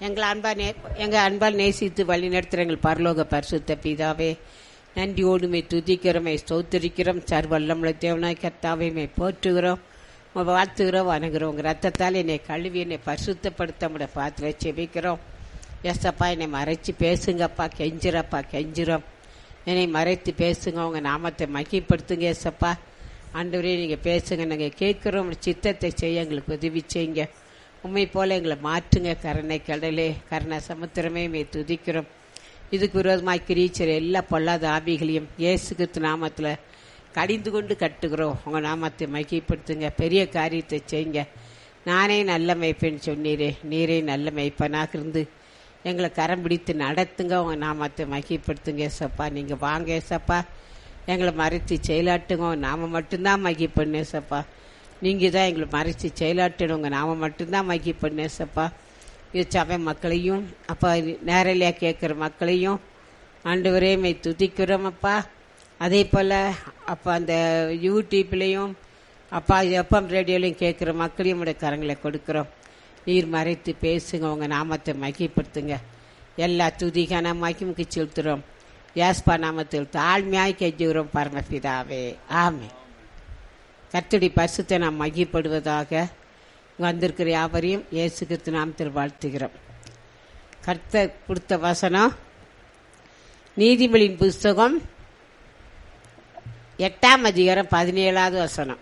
எங்கள் அன்பா நே எங்கள் அன்பால் நேசித்து வழி நடத்துகிற எங்கள் பரலோக பரிசுத்த பிதாவே நன்றியோடுமை துதிக்கிறோமை ஸ்தோத்திரிக்கிறோம் சார் வல்லமுள்ள தேவனாய் கர்த்தாவே மை போற்றுகிறோம் உம்மை வாழ்த்துகிறோம் வணங்குறோம் உங்கள் ரத்தத்தால் என்னை கழுவி என்னை பரிசுத்தப்படுத்த முட பாத்திர செபிக்கிறோம் எஸ்அப்பா என்னை மறைச்சு பேசுங்கப்பா கெஞ்சிரப்பா கெஞ்சிரோம் என்னை மறைத்து பேசுங்க உங்கள் நாமத்தை மகிப்படுத்துங்க எஸ்அப்பா ஆண்டவரே நீங்கள் பேசுங்க நாங்கள் கேட்குறோம் சித்தத்தை செய்ய எங்களுக்கு உதவி செய்யுங்க உண்மை போல எங்களை மாற்றுங்க கருணை கடலே கருணை சமுத்திரமே மே துதிக்கிறோம் இதுக்கு விரோதமாய் கிரீச்சர் எல்லா பொல்லாத ஆவிகளையும் இயேசு கிறிஸ்து நாமத்தில் கடிந்து கொண்டு கட்டுகிறோம் உங்கள் நாமத்தை மகிப்படுத்துங்க பெரிய காரியத்தை செய்யுங்க நானே நல்ல மெய்ப்பேன்னு சொன்னீரே நீரே நல்ல மெய்ப்பனாக இருந்து எங்களை கரம் பிடித்து நடத்துங்க உங்கள் நாமத்தை மகிப்படுத்துங்க ஏசப்பா நீங்கள் வாங்க ஏசப்பா எங்களை மறைத்து செயலாட்டுங்க உங்க நாம மட்டும்தான் மகி பண்ணு ஏசப்பா நீங்கள் தான் எங்களை மறைச்சு செயலாட்டணும் உங்கள் நாம மட்டும்தான் மகி பண்ணு ஏசப்பா இது சபை மக்களையும் அப்பா நேரலையாக கேட்குற மக்களையும் ஆண்டவரே மை துதிக்கிறோம் அப்பா அதே போல் அப்போ அந்த யூடியூப்லேயும் அப்பா எஃப்எம் ரேடியோலையும் கேட்குற மக்களையும் உடைய கரங்களை கொடுக்குறோம் நீர் மறைத்து பேசுங்க உங்கள் நாமத்தை மகிப்படுத்துங்க எல்லா துதிகான மகிமுக்கு செலுத்துகிறோம் யாஸ்பா நாமத்தில் தாழ்மையாய் கெஞ்சுகிறோம் பரமபிதாவே ஆமே கர்த்தடி பரிசுத்தை நாம் மகிப்படுவதாக வந்திருக்கிற யாவரையும் இயேசு கிறிஸ்து நாமத்தில் வாழ்த்துகிறோம் கர்த்தர் கொடுத்த வசனம் நீதிமொழியின் புஸ்தகம் எட்டாம் அதிகாரம் பதினேழாவது வசனம்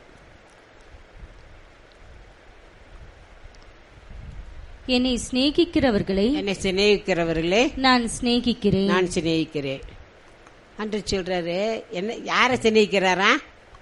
என்னை சிநேகிக்கிறவர்களை என்னை சிநேகிக்கிறவர்களே நான் சிநேகிக்கிறேன் நான் சிநேகிக்கிறேன் அன்று சொல்றாரு என்ன யாரை சிநேகிக்கிறாரா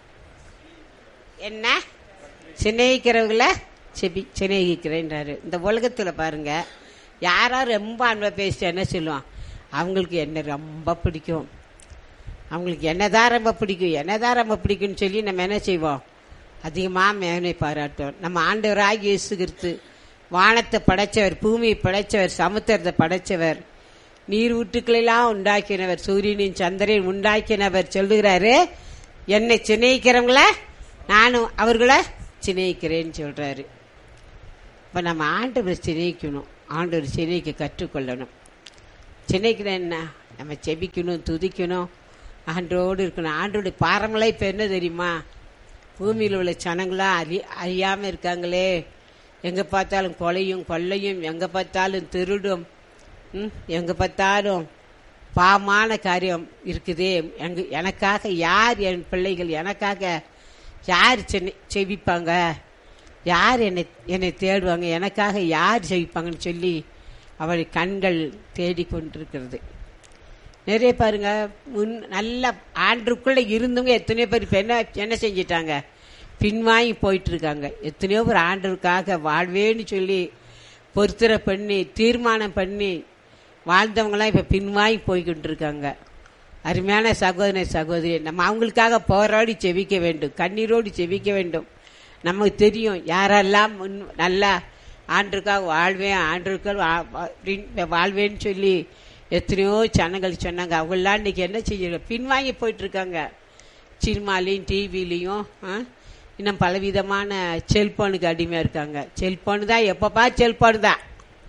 என்ன சிநேகிக்கிறவங்கள செபி சிநேகிக்கிறேன்றாரு இந்த உலகத்தில் பாருங்க யாரா ரொம்ப அன்பை பேசி என்ன சொல்லுவான் அவங்களுக்கு என்ன ரொம்ப பிடிக்கும் அவங்களுக்கு என்னதான் ரொம்ப பிடிக்கும் என்னதான் ரொம்ப பிடிக்கும்னு சொல்லி நம்ம என்ன செய்வோம் அதிகமாக மேனை பாராட்டுவோம் நம்ம ஆண்டவராகி இயேசு கிறிஸ்து வானத்தை படைச்சவர் பூமியை படைச்சவர் சமுத்திரத்தை படைச்சவர் நீர் ஊற்றுக்களெல்லாம் உண்டாக்கினவர் சூரியனின் சந்திரன் உண்டாக்கினவர் சொல்லுகிறாரு என்னை சிநேகிக்கிறவங்கள நானும் அவர்களை சிநேகிக்கிறேன்னு சொல்றாரு இப்போ நம்ம ஆண்டவர் சிநேகிக்கணும் ஆண்டவர் சிநேகிக்க கற்றுக்கொள்ளணும் சிநேகிக்கிற என்ன நம்ம செபிக்கணும் துதிக்கணும் ஆண்டோடு இருக்கணும் ஆண்டோடைய பாரம்பரியம் இப்போ என்ன தெரியுமா பூமியில் உள்ள ஜனங்களாம் அறி அறியாமல் இருக்காங்களே எங்கே பார்த்தாலும் கொலையும் கொள்ளையும் எங்கே பார்த்தாலும் திருடும் ம், எங்கே பார்த்தாலும் பாவமான காரியம் இருக்குதே எங்க எனக்காக யார் என் பிள்ளைகள் எனக்காக யார் சென்னை செவிப்பாங்க யார் என்னை என்னை தேடுவாங்க எனக்காக யார் செவிப்பாங்கன்னு சொல்லி அவள் கண்கள் தேடிக்கொண்டிருக்கிறது நிறைய பாருங்க முன் நல்ல ஆண்டுக்குள்ள இருந்தவங்க எத்தனையோ பேர் இப்ப என்ன என்ன செஞ்சிட்டாங்க பின்வாங்கி போயிட்டு இருக்காங்க எத்தனையோ பேர் ஆண்டவருக்காக வாழ்வேன்னு சொல்லி பொருத்தரை பண்ணி தீர்மானம் பண்ணி வாழ்ந்தவங்களாம் இப்ப பின்வாங்கி போய்கிட்டு இருக்காங்க அருமையான சகோதர சகோதரி நம்ம அவங்களுக்காக போராடி செவிக்க வேண்டும் கண்ணீரோடு செவிக்க வேண்டும் நமக்கு தெரியும் யாரெல்லாம் முன் நல்லா ஆண்டுக்காக வாழ்வேன் ஆண்டுக்காக வா- வா- அப்படின்னு வாழ்வேன்னு சொல்லி எத்தனையோ ஜனங்கள் சொன்னாங்க அவங்களாம் இன்னைக்கு என்ன செய்ய பின்வாங்கி போயிட்டு இருக்காங்க சினிமாலையும் டிவிலையும் இன்னும் பலவிதமான செல்போனுக்கு அடிமையாக இருக்காங்க செல்போன் தான் எப்பப்பா செல்போன் தான்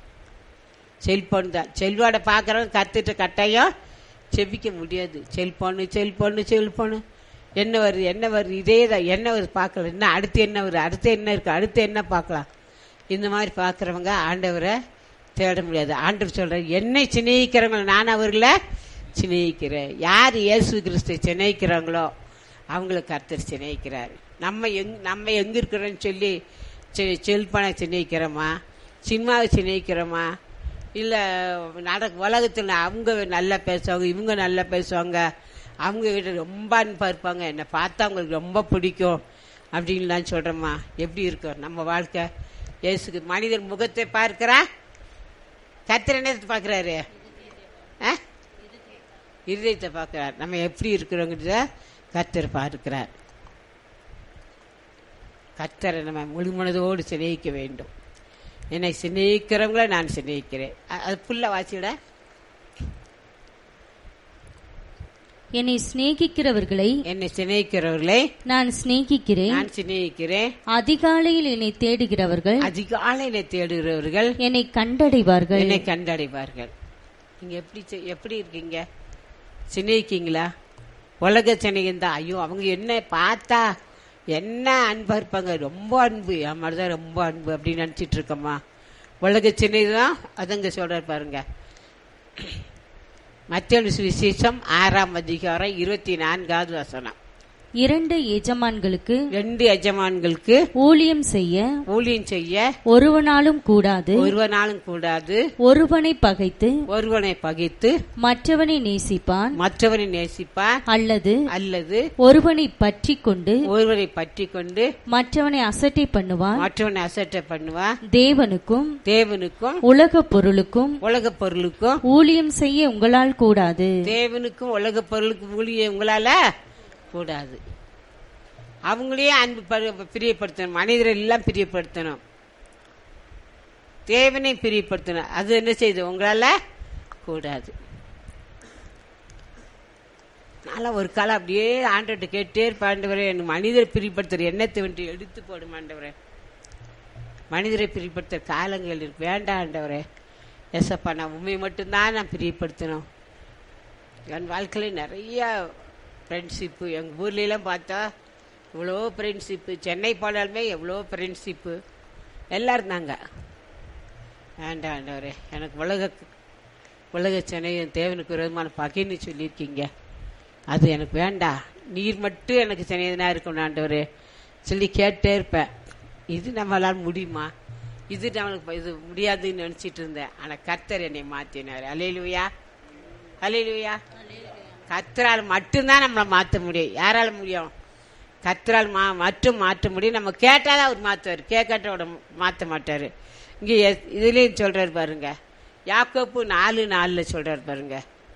செல்போன் தான் செல்வோட பார்க்குறவங்க கற்றுட்டு கட்டாயம் செவிக்க முடியாது செல்போனு செல்போனு செல்போனு என்ன வருது என்ன வருது இதே தான் என்ன வருது பார்க்கல என்ன அடுத்து என்ன வருது அடுத்து என்ன இருக்கு அடுத்து என்ன பார்க்கலாம் இந்த மாதிரி பார்க்குறவங்க ஆண்டவரை தேட முடியாது ஆண்டவர் சொல்கிறார் என்னை சிநேகிக்கிறவங்க நான் அவர்களை சிநேகிக்கிறேன் யார் இயேசு கிறிஸ்து சிநேகிக்கிறாங்களோ அவங்கள கர்த்தர் சிநேகிக்கிறார் நம்ம எங் நம்ம எங்கே இருக்கிறோன்னு சொல்லி செ- செல்பனை சிநேகிக்கிறோமா சினிமாவை சிநேகிக்கிறோமா இல்லை நட உலகத்தில் அவங்க நல்லா பேசுவாங்க இவங்க நல்லா பேசுவாங்க அவங்க கிட்ட ரொம்ப அன்பாக இருப்பாங்க என்னை பார்த்தா அவங்களுக்கு ரொம்ப பிடிக்கும் அப்படின்லாம் சொல்கிறோமா எப்படி இருக்கும் நம்ம வாழ்க்கை இயேசுக்கு மனிதன் முகத்தை பார்க்கிறா கத்திர என்னத்தை பார்க்குறாரு ஆ இருதயத்தை பார்க்கிறார் நம்ம எப்படி இருக்கிறோங்கிறத கர்த்தர் பார்க்கிறார் கர்த்தரை நம்ம முழு மனதோடு சிநேகிக்க வேண்டும் என்னை சிநேகிக்கிறவங்கள நான் சிநேகிக்கிறேன் அ- அது புல்ல வாசிவிட என்னை சிநேகிக்கிறவர்களை என்னை சிநேகிக்கிறவர்களை நான் சிநேகிக்கிறேன் நான் சிநேகிக்கிறேன் அதிகாலையில் என்னை தேடுகிறவர்கள் அதிகாலையில தேடுகிறவர்கள் என்னை கண்டடைவார்கள் என்னை கண்டடைவார்கள் நீங்க எப்படி செ- எப்படி இருக்கீங்க சிநேகிக்கீங்களா உலக சிநேகம் தான் ஐயோ அவங்க என்ன பார்த்தா என்ன அன்பா இருப்பாங்க ரொம்ப அன்பு என் மாதிரிதான் ரொம்ப அன்பு அப்படின்னு நினைச்சிட்டு இருக்கோமா உலக சிநேகம் தான் அதுங்க சொல்றாரு பாருங்க மத்திய விசேஷம் ஆறாம் அதிகாரம் இருபத்தி நான்காவது வசனம் இரண்டு எஜமான்களுக்கு ரெண்டு எஜமான்களுக்கு ஊழியம் செய்ய ஊழியம் செய்ய ஒருவனாலும் கூடாது ஒருவனாலும் கூடாது ஒருவனை பகைத்து ஒருவனை பகைத்து மற்றவனை நேசிப்பான் மற்றவனை நேசிப்பான் அல்லது அல்லது ஒருவனை பற்றி கொண்டு ஒருவரை பற்றி கொண்டு மற்றவனை அசட்டை பண்ணுவான் மற்றவனை அசட்டை பண்ணுவா தேவனுக்கும் தேவனுக்கும் உலக பொருளுக்கும் உலக பொருளுக்கும் ஊழியம் செய்ய உங்களால் கூடாது தேவனுக்கும் உலக பொருளுக்கும் ஊழிய உங்களால கூடாது அவங்களையே அன்பு பரு- பிரியப்படுத்தணும் மனிதரை எல்லாம் பிரியப்படுத்தணும் தேவனை பிரியப்படுத்தணும் அது என்ன செய்யுது உங்களால கூடாது நான்லாம் ஒரு காலம் அப்படியே ஆண்டவர்கிட்ட கேட்டே இருப்பேன் ஆண்டவரே என் மனிதரை பிரியப்படுத்துற எண்ணத்தை வந்து எடுத்து போடும் ஆண்டவரே மனிதரை பிரியப்படுத்துற காலங்கள் இருக்கு வேண்டாம் ஆண்டவரே எசப்பா நான் உண்மை மட்டும்தான் நான் பிரியப்படுத்தணும் என் வாழ்க்கையில் நிறைய ஃப்ரெண்ட்ஷிப்பு எங்கள் ஊர்லெலாம் பார்த்தா இவ்வளோ ஃப்ரெண்ட்ஷிப்பு சென்னை போனாலுமே எவ்வளோ ஃப்ரெண்ட்ஷிப்பு எல்லாம் இருந்தாங்க வேண்டாம் ஆண்டவரே எனக்கு உலக உலக சென்னையும் தேவனுக்கு விரோதமான பகைன்னு சொல்லியிருக்கீங்க அது எனக்கு வேண்டாம் நீர் மட்டும் எனக்கு சென்னையனா இருக்கணும் ஆண்டவரே சொல்லி கேட்டே இருப்பேன் இது நம்மளால் முடியுமா இது நம்மளுக்கு இது முடியாதுன்னு நினச்சிட்டு இருந்தேன் ஆனால் கர்த்தர் என்னை மாற்றினார் அலையிலுயா அலையிலுயா கர்த்தரால் மட்டும்தான் நம்மளை மாற்ற முடியும் யாரால முடியும் கர்த்தரால் மா மட்டும் மாற்ற முடியும் நம்ம கேட்டாதான் அவர் மாற்றுவார் கேட்காட்டோட மாற்ற மாட்டார் இங்கே இதுலேயும் சொல்கிறார் பாருங்க யாக்கோப்பு நாலு நாலில் சொல்கிறார் பாருங்க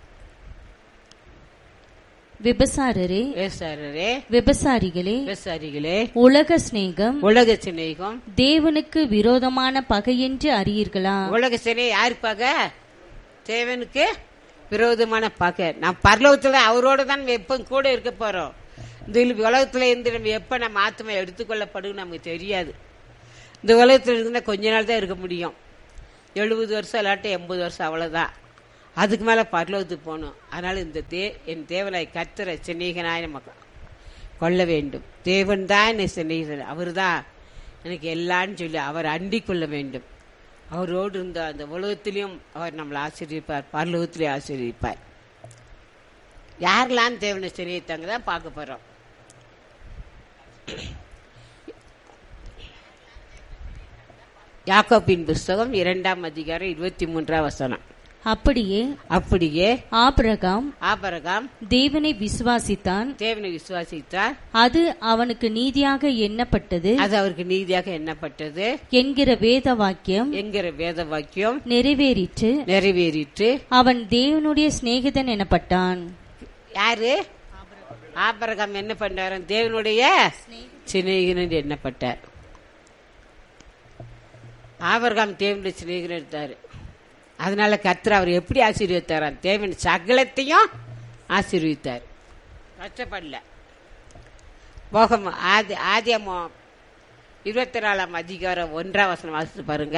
விபசாரரே விவசாரரே விபசாரிகளே விவசாரிகளே உலக சிநேகம் உலக சிநேகம் தேவனுக்கு விரோதமான பகையென்று அறியீர்களா உலக சினை யாரு பகை தேவனுக்கு விரோதமான பகை நான் பரலோகத்துல அவரோட தான் நம்ம எப்போ கூட இருக்க போறோம் இந்த உலகத்துல இருந்து நம்ம எப்ப நம்ம ஆத்மா எடுத்துக்கொள்ளப்படும் நமக்கு தெரியாது இந்த உலகத்துல இருந்தா கொஞ்ச நாள் தான் இருக்க முடியும் எழுபது வருஷம் இல்லாட்டி எண்பது வருஷம் அவ்வளவுதான் அதுக்கு மேல பரலோகத்துக்கு போகணும் அதனால இந்த தே என் தேவனாய் கர்த்தரை சிநேகனாய் நம்ம கொள்ள வேண்டும் தேவன் தான் என்னை சிநேகிதர் அவர் தான் எனக்கு எல்லான்னு சொல்லி அவர் அண்டிக் கொள்ள வேண்டும் அவரோடு இருந்த அந்த உலகத்திலையும் அவர் நம்மளை ஆசீர்விப்பார் பரலோகத்திலையும் ஆசீர்விப்பார் யாரெல்லாம் தேவனை சிநேகித்தாங்க தான் பார்க்க போறோம் யாக்கோப்பின் புஸ்தகம் இரண்டாம் அதிகாரம் இருபத்தி மூன்றாம் வசனம் அப்படியே அப்படியே ஆபிரகாம் ஆபரகாம் தேவனை விசுவாசித்தான் தேவனை விசுவாசித்தார் அது அவனுக்கு நீதியாக எண்ணப்பட்டது அது அவருக்கு நீதியாக எண்ணப்பட்டது என்கிற வேத வாக்கியம் என்கிற வேத வாக்கியம் நிறைவேறிற்று நிறைவேறிற்று அவன் தேவனுடைய சிநேகிதன் எனப்பட்டான் யாரு ஆபரகம் என்ன பண்ணாரு தேவனுடைய சிநேகிதன் எண்ணப்பட்டார் ஆபரகம் தேவனுடைய சிநேகிதன் எடுத்தாரு அதனால கர்த்தர் அவர் எப்படி ஆசீர்வதித்தாராம் தேவன் சகலத்தையும் ஆசீர்வதித்தார் கஷ்டப்படல போகம் ஆதி ஆதியமோ இருபத்தி நாலாம் அதிகாரம் ஒன்றாம் வசனம் வாசித்து பாருங்க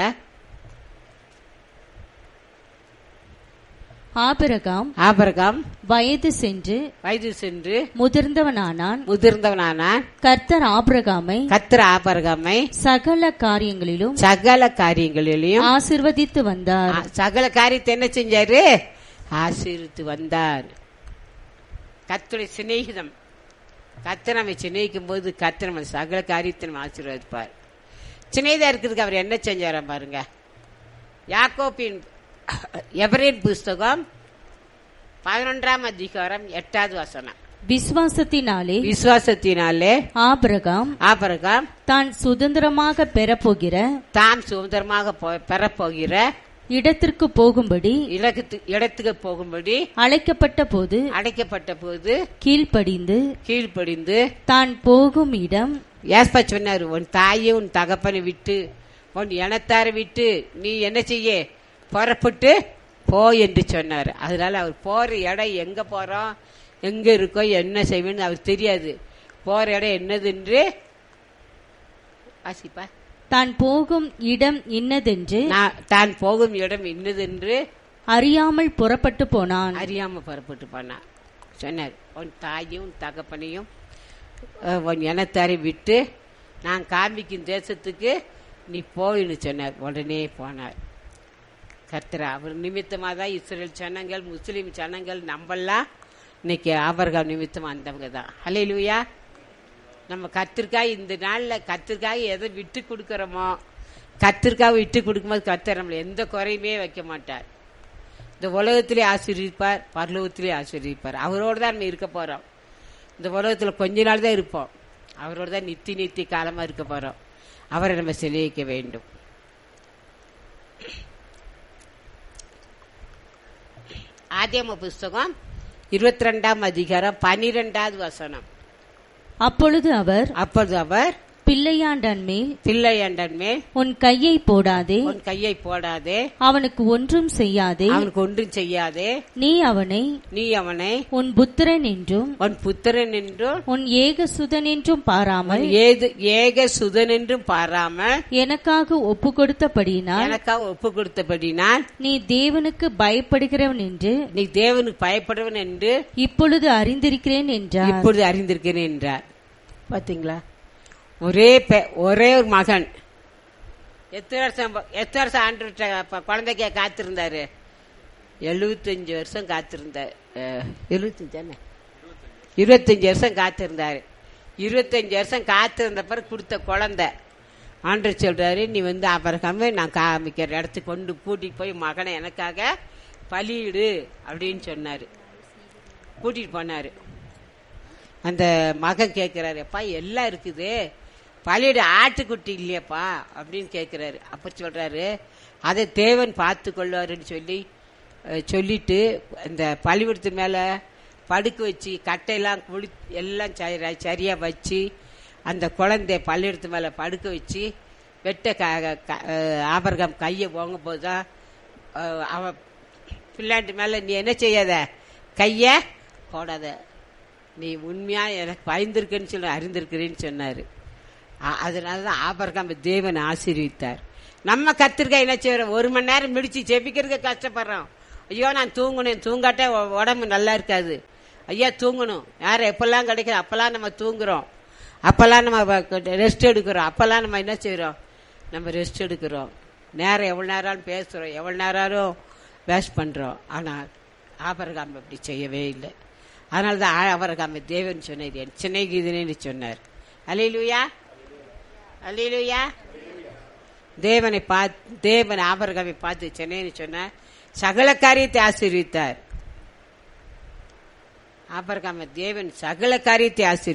ஆபிரகாம் ஆபரகம் வயது சென்று வயது சென்று முதிர்ந்தவனானான் முதிர்ந்தவனானான் கர்த்தர் ஆபிரகாமை கத்திர ஆபரகமை சகல காரியங்களிலும் சகல காரியங்களிலையும் ஆசிர்வதித்து வந்தார் ஆ, சகல காரியத்தை என்ன செஞ்சாரு ஆசீர்வித்து வந்தார் கத்துடைய சிநேகிதம் கத்த நம்ம சிநேகிக்கும் போது கத்த நம்ம சகல காரியத்தை நம்ம ஆசீர்வதிப்பார் சிநேகிதா இருக்கிறதுக்கு அவர் என்ன செஞ்சாராம் பாருங்க யாக்கோப்பின் எவரின் புஸ்தகம் பதினொன்றாம் அதிகாரம் எட்டாவது வசனம் விசுவாசத்தினாலே விசுவாசத்தினாலே ஆபிரகாம் ஆபரகம் தான் சுதந்திரமாக பெறப்போகிற தான் சுதந்திரமாக போ- பெறப்போகிற இடத்திற்கு போகும்படி இடத்துக்கு இடத்துக்கு போகும்படி அழைக்கப்பட்ட போது அடைக்கப்பட்ட போது கீழ்ப்படிந்து கீழ்ப்படிந்து தான் போகும் இடம் ஏஸ்பா சொன்னாரு உன் தாயை உன் தகப்பனை விட்டு உன் இனத்தாரை விட்டு நீ என்ன செய்ய புறப்பட்டு போ என்று சொன்னார் அதனால அவர் போற இடம் எங்க போறோம் எங்க இருக்கோ என்ன செய்வேன்னு அவருக்கு தெரியாது போற இடம் என்னதென்று வாசிப்பா தான் போகும் இடம் இன்னதென்று நான் தான் போகும் இடம் இன்னதென்று அறியாமல் புறப்பட்டு போனான் அறியாம புறப்பட்டு போனான் சொன்னார் உன் தாயும் உன் தகப்பனையும் அஹ், உன் இனத்தாரை விட்டு நான் காமிக்கும் தேசத்துக்கு நீ போயின்னு சொன்னார் உடனே போனார் கர்த்தரா அவர் நிமித்தமாக தான் இஸ்ரேல் ஜனங்கள் முஸ்லீம் ஜனங்கள் நம்பலாம் இன்னைக்கு ஆபர்காம் நிமித்தம் வந்தவங்க தான் ஹalleluya நம்ம கத்திற்காய் இந்த நாளில் கத்திற்காக எதை விட்டு கொடுக்குறோமோ கத்திற்காக விட்டு கொடுக்கும்போது கர்த்தர் நம்மளை எந்த குறையுமே வைக்க மாட்டார் இந்த உலகத்திலே ஆசீர்வதிப்பார் பரலோகத்திலே ஆசீர்வதிப்பார் அவரோடு தான் நம்ம இருக்க போகிறோம் இந்த உலகத்தில் கொஞ்ச நாள் தான் இருப்போம் அவரோடு தான் நித்தி நித்தி காலமாக இருக்க போகிறோம் அவரை நம்ம சிநேகிக்க வேண்டும் ஆதியம புஸ்தகம் இருபத்தி ரெண்டாம் அதிகாரம் பனிரெண்டாவது வசனம் அப்பொழுது அவர் அப்போது அவர் பிள்ளையாண்டன் மேல் பிள்ளையண்டன் மேல் உன் கையை போடாதே உன் கையை போடாதே அவனுக்கு ஒன்றும் செய்யாதே அவனுக்கு ஒன்றும் செய்யாதே நீ அவனை நீ அவனை உன் புத்திரன் என்றும் உன் புத்திரன் என்றும் உன் ஏகசுதன் என்றும் பாராமல் அவன் ஏது ஏக சுதன் என்றும் பாராமல் எனக்காக ஒப்பு கொடுத்தபடியினால் எனக்காக ஒப்பு கொடுத்தபடினால் நீ தேவனுக்கு பயப்படுகிறவன் என்று நீ தேவனுக்கு பயப்படுவன் என்று இப்பொழுது அறிந்திருக்கிறேன் என்றார் இப்பொழுது அறிந்திருக்கிறேன் என்றார் பாத்தீங்களா ஒரே பெ- ஒரே ஒரு மகன் எத்தனை வருஷம் எத்தனை வருஷம் ஆண்டு குழந்தைக்க காத்திருந்தாரு எழுபத்தஞ்சு வருஷம் காத்திருந்தார் எழுபத்தஞ்சு தானே இருபத்தஞ்சு வருஷம் காத்திருந்தாரு இருபத்தஞ்சு வருஷம் காத்திருந்த பிறகு கொடுத்த குழந்தை ஆண்டர் சொல்றாரு நீ வந்து அப்புறமே நான் காமிக்கிற இடத்துக்கு கொண்டு கூட்டிட்டு போய் மகனை எனக்காக பலியிடு அப்படின்னு சொன்னாரு கூட்டிட்டு போனாரு அந்த மகன் கேட்கிறாரு அப்பா எல்லாம் இருக்குது பலியிட ஆட்டுக்குட்டி இல்லையப்பா அப்படின்னு கேட்கிறாரு அப்ப சொல்றாரு அதை தேவன் பார்த்து கொள்வாருன்னு சொல்லி அஹ், சொல்லிட்டு இந்த பலிவிடத்து மேல படுக்க வச்சு கட்டையெல்லாம் குளி எல்லாம் சரி- சரியா வச்சு அந்த குழந்தைய பள்ளியிடத்து மேல படுக்க வச்சு வெட்ட க- க- அஹ், ஆபரகம் கையை போங்க போதுதான் அஹ், அவ பிள்ளாண்டு மேல நீ என்ன செய்யாத கைய போடாத நீ உண்மையா எனக்கு பயந்திருக்குன்னு சொல்லி அறிந்திருக்கிறேன்னு சொன்னாரு அ- அதனாலதான் ஆபரகம் தேவன் ஆசீர்வித்தார் நம்ம கத்திரிக்காய் என்ன செய்யறோம் ஒரு மணி நேரம் மிடிச்சு செபிக்கிறதுக்கு கஷ்டப்படுறோம் ஐயோ நான் தூங்கணும் தூங்காட்டா உ- உடம்பு நல்லா இருக்காது ஐயா தூங்கணும் யார் எப்பெல்லாம் கிடைக்குது அப்பெல்லாம் நம்ம தூங்குறோம் அப்பெல்லாம் நம்ம ரெஸ்ட் எடுக்கிறோம் அப்பெல்லாம் நம்ம என்ன செய்றோம் நம்ம ரெஸ்ட் எடுக்கிறோம் நேரம் எவ்வளவு நேரம் பேசுறோம் எவ்வளவு நேரம் வேஸ்ட் பண்றோம் ஆனா ஆபரகாம் அப்படி செய்யவே இல்லை அதனால தான் ஆபரகாம தேவன் சொன்னார் என் சின்ன சொன்னார் அலையிலுயா அலையிலுயா தேவனை பார்த்து தேவன் ஆபரகாமை பார்த்து சென்னைன்னு சொன்னார் சகல காரியத்தை ஆசீர்வித்தார் ஆபரகாம தேவன் சகல காரியத்தை ஆசீர்வி